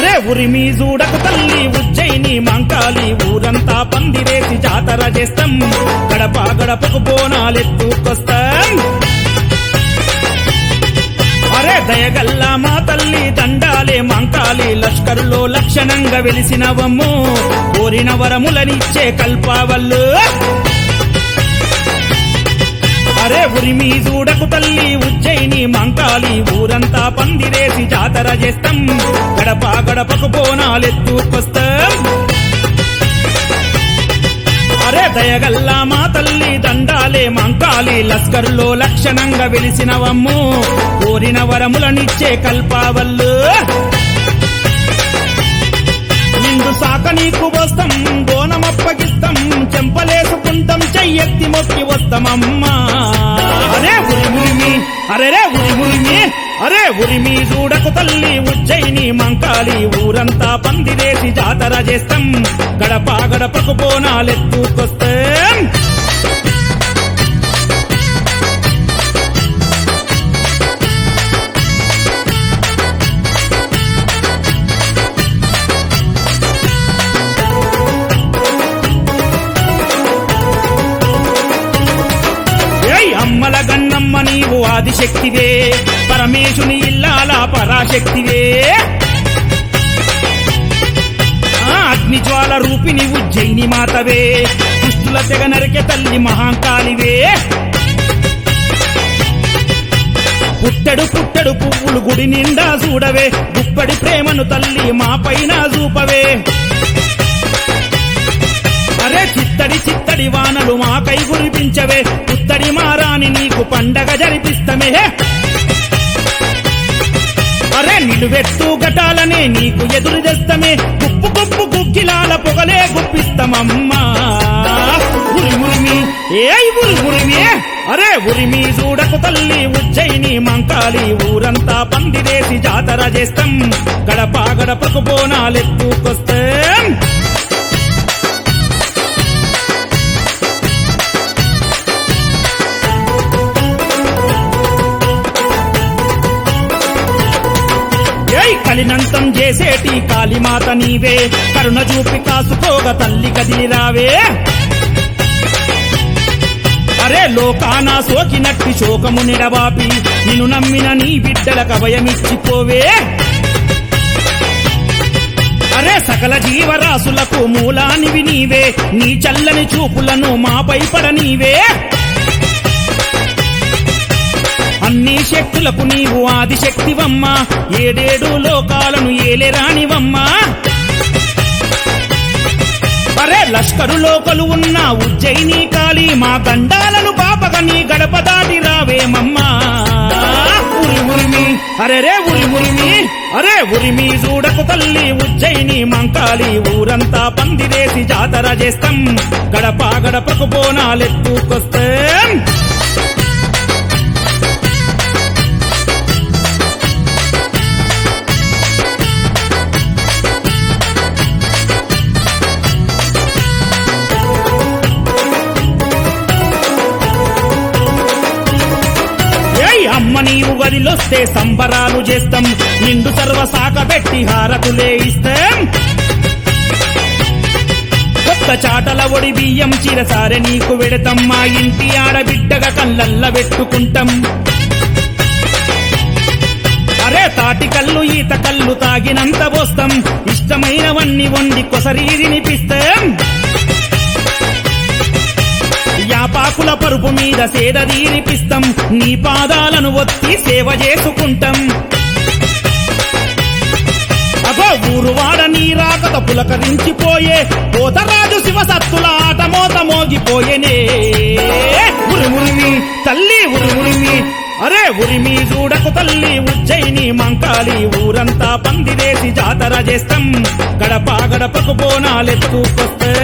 అరే ఉరిమి చూడకు తల్లి ఉజ్జయిని మంకాలి ఊరంతా పందిరేసి జాతర చేస్తాం గడప గడపకు బోనాలెత్తుకొస్తాం అరే దయగల్లా మా తల్లి దండాలే మంకాలి లష్కరులో లక్షణంగా వెలిసినవమ్ము కోరిన వరములనిచ్చే కల్పావల్లు అరే ఉరిమి చూడకు తల్లి ఉజ్జయిని మంకాలి ఊరంతా పందిరేసి జాతర చేస్తాం గడప గడపకు బోనాలెత్తుకొస్తాం అరే దయగల్లా మా తల్లి దండాలే మంకాలి లస్కర్లో లక్షణంగా వెలిసినవమ్ము కోరిన వరములనిచ్చే కల్పావల్లు నిండు సాక నీకు వస్తాం బోనమప్పగిస్తాం చెంపలేసుకుంటాం చెయ్యెత్తి మొక్కి వస్తామమ్మా అరే ఉరి ఉరిమి అరే రే ఉరి ఉరిమి అరే ఉరిమి చూడకు తల్లి ఉజ్జయిని మంకాలి ఊరంతా పందిరేసి జాతర చేస్తాం గడప గడపకు బోనాలెత్తుకొస్తాం ఏయ్ అమ్మల గన్నమ్మ నీవు ఆదిశక్తివే పరమేశుని ఇల్లాల పరాశక్తివే ఆ అగ్నిజ్వాల రూపిణి ఉజ్జయిని మాతవే దుష్టుల తెగ నరికె తల్లి మహాంకాళివే పుట్టెడు పుట్టెడు పువ్వులు గుడి నిండా చూడవే గుప్పడి ప్రేమను తల్లి మా పైన చూపవే అరే చిత్తడి చిత్తడి వానలు మాకై కురిపించవే పుత్తడి మారాని నీకు పండగ జరిపిస్తమే అరే నిలువెత్తు గటాలనే నీకు ఎదురు తెస్తమే గుప్పు గుప్పు గుగ్గిలాల పొగలే గుప్పిస్తమమ్మా ఉరి ఉరిమి ఏయ్ ఉరి ఉరిమి అరే ఉరిమి చూడకు తల్లి ఉజ్జయిని మంకాలి ఊరంతా పందిరేసి జాతర చేస్తాం గడప గడపకు బోనాలెత్తుకొస్తాం ఏయ్ కలినంతం చేసేటి కాళీమాత నీవే కరుణ చూపి కాసుకోగ తల్లి కదిలి రావే అరే లోకాన సోకినట్టి శోకము నిడవాపి నిన్ను నమ్మిన నీ బిడ్డలకు అభయమిచ్చిపోవే అరే సకల జీవరాశులకు మూలానివి నీవే నీ చల్లని చూపులను మాపై పడనీవే అన్ని శక్తులకు నీవు ఆదిశక్తివమ్మా ఏడేడు లోకాలను ఏలేరానివమ్మా అరే లష్కరు లోకలు ఉన్న ఉజ్జయిని కాళీ మా గండాలను పాపగా నీ గడప దాటి రావేమమ్మా ఉరి ఉరిమి అరే రే ఉరి ఉరిమి అరే ఉరిమి చూడకు తల్లి ఉజ్జయిని మంకాలి ఊరంతా పందిరేసి జాతర చేస్తాం గడప గడపకు బోనాలెత్తుకొస్తాం ఏయ్ అమ్మ నీవు గదిలొస్తే సంబరాలు చేస్తాం నిండు సర్వ సాక పెట్టి హారతులే ఇస్తాం కొత్త చాటల ఒడి బియ్యం చిరసారె నీకు వెడతాం మా ఇంటి ఆడబిడ్డగా కళ్ళల్ల పెట్టుకుంటాం అరే తాటి కళ్ళు ఈత కళ్ళు తాగినంత పోస్తాం ఇష్టమైనవన్నీ వండి కొసరీ తినిపిస్తాం యాపాకుల పరుపు మీద సేద తీరిపిస్తాం నీ పాదాలను ఒత్తి సేవ చేసుకుంటాం అగో ఊరువాడ నీ రాకత పులకరించిపోయే పోతరాజు శివసత్తుల ఆట మోత మోగిపోయేనే ఉరిమురిమి తల్లి ఉరిమురిమి అరే ఉరిమి చూడకు తల్లి ఉజ్జయిని మంకాలి ఊరంతా పందిరేసి జాతర చేస్తాం గడప గడపకు బోనాలెత్తుకొస్తే